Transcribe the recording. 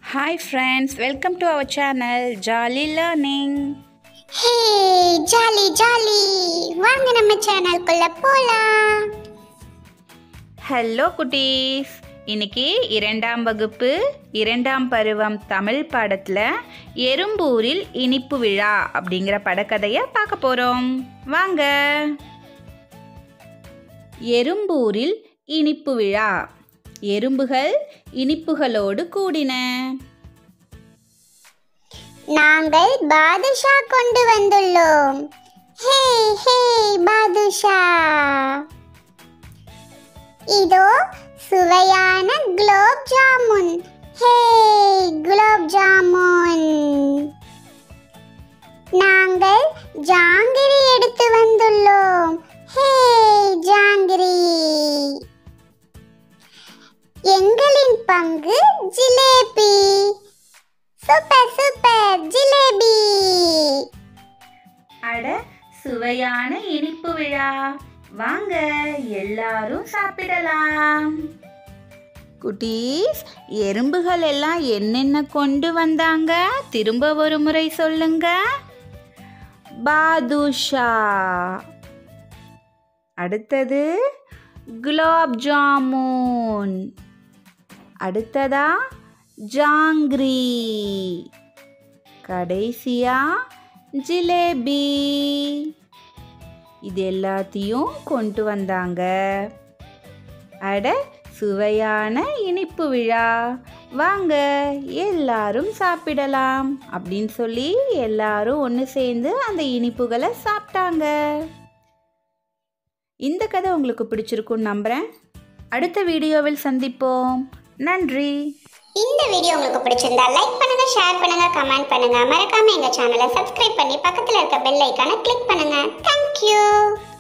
hi friends welcome to our channel jolly learning hey jolly jolly வாங்க நம்ம சேனல்குள்ள போலாம் hello குட்டீஸ் இன்னைக்கு இரண்டாம் வகுப்பு இரண்டாம் பருவம் தமிழ் பாடத்தில் எறும்பூரில் இனிப்பு விழா அப்படிங்கிற படக்கதையை பார்க்க போகிறோம் வாங்க எறும்பூரில் இனிப்பு விழா எறும்புகள் இனிப்புகளோடு கூடின நாங்கள் பாதுஷா கொண்டு வந்துள்ளோம் ஹே ஹே பாதுஷா இதோ சுவையான குலோப் ஜாமுன் ஹே குலோப் ஜாமுன் நாங்கள் ஜாங்கிரி எடுத்து வந்துள்ளோம் ஹே ஜாங்கிரி எங்களின் பங்கு ஜிலேபி சூப்பர் சூப்பர் ஜிலேபி அட சுவையான இனிப்பு விழா வாங்க எல்லாரும் சாப்பிடலாம் குட்டீஸ் எறும்புகள் எல்லாம் என்னென்ன கொண்டு வந்தாங்க திரும்ப ஒரு முறை சொல்லுங்க பாதுஷா அடுத்தது குலாப் ஜாமுன் அடுத்ததா ஜாங்கிரி கடைசியா ஜிலேபி இது எல்லாத்தையும் கொண்டு வந்தாங்க அட சுவையான இனிப்பு விழா வாங்க எல்லாரும் சாப்பிடலாம் அப்படின்னு சொல்லி எல்லாரும் ஒன்று சேர்ந்து அந்த இனிப்புகளை சாப்பிட்டாங்க இந்த கதை உங்களுக்கு பிடிச்சிருக்குன்னு நம்புகிறேன் அடுத்த வீடியோவில் சந்திப்போம் நன்றி இந்த வீடியோ உங்களுக்கு பிடிச்சிருந்தா லைக் பண்ணுங்க ஷேர் பண்ணுங்க கமெண்ட் பண்ணுங்க மறக்காம எங்க சேனலை சப்ஸ்கிரைப் பண்ணி பக்கத்துல இருக்க பெல் ஐக்கானை கிளிக் பண்ணுங்க தேங்க்யூ